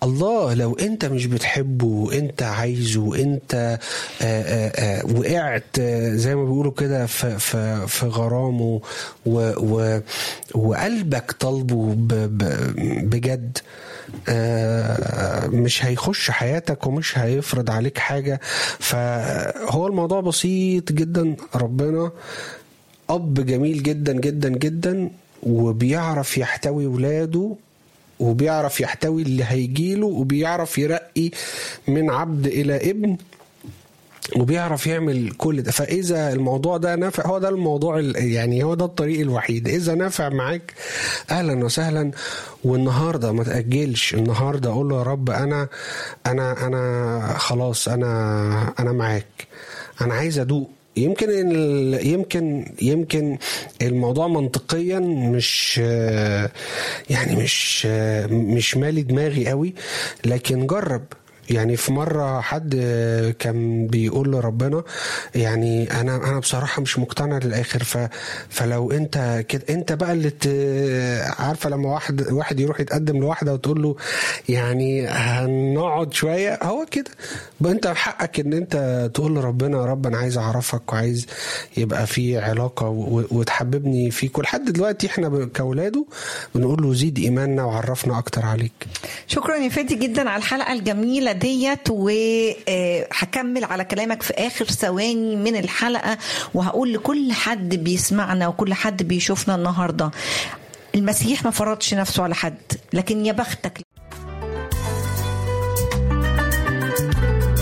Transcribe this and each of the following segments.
الله لو انت مش بتحبه انت عايزه انت آآ آآ وقعت آه، زي ما بيقولوا كده في, في, في غرامه و و وقلبك طالبه ب- ب- بجد آه، مش هيخش حياتك ومش هيفرض عليك حاجة فهو الموضوع بسيط جدا ربنا أب جميل جدا جدا جدا وبيعرف يحتوي ولاده وبيعرف يحتوي اللي هيجيله وبيعرف يرقي من عبد إلى ابن وبيعرف يعمل كل ده فاذا الموضوع ده نافع هو ده الموضوع ال- يعني هو ده الطريق الوحيد اذا نافع معاك اهلا وسهلا والنهارده ما تاجلش النهارده اقول له يا رب انا انا انا خلاص انا انا معاك انا عايز ادوق يمكن ال- يمكن يمكن الموضوع منطقيا مش يعني مش مش مالي دماغي قوي لكن جرب يعني في مرة حد كان بيقول لربنا يعني أنا أنا بصراحة مش مقتنع للآخر ف فلو أنت كده أنت بقى اللي ت- عارفة لما واحد واحد يروح يتقدم لواحدة وتقول له يعني هنقعد شوية هو كده بقى أنت حقك إن أنت تقول لربنا يا رب أنا عايز أعرفك وعايز يبقى في علاقة و- وتحببني فيك ولحد دلوقتي إحنا ب- كأولاده بنقول له زيد إيماننا وعرفنا أكتر عليك شكرا يا فادي جدا على الحلقه الجميله ديت وهكمل على كلامك في اخر ثواني من الحلقه وهقول لكل حد بيسمعنا وكل حد بيشوفنا النهارده المسيح ما فرضش نفسه على حد لكن يا بختك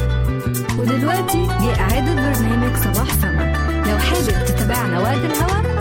ودلوقتي جه إعادة برنامج صباح سما لو حابب تتابعنا وقت الهوا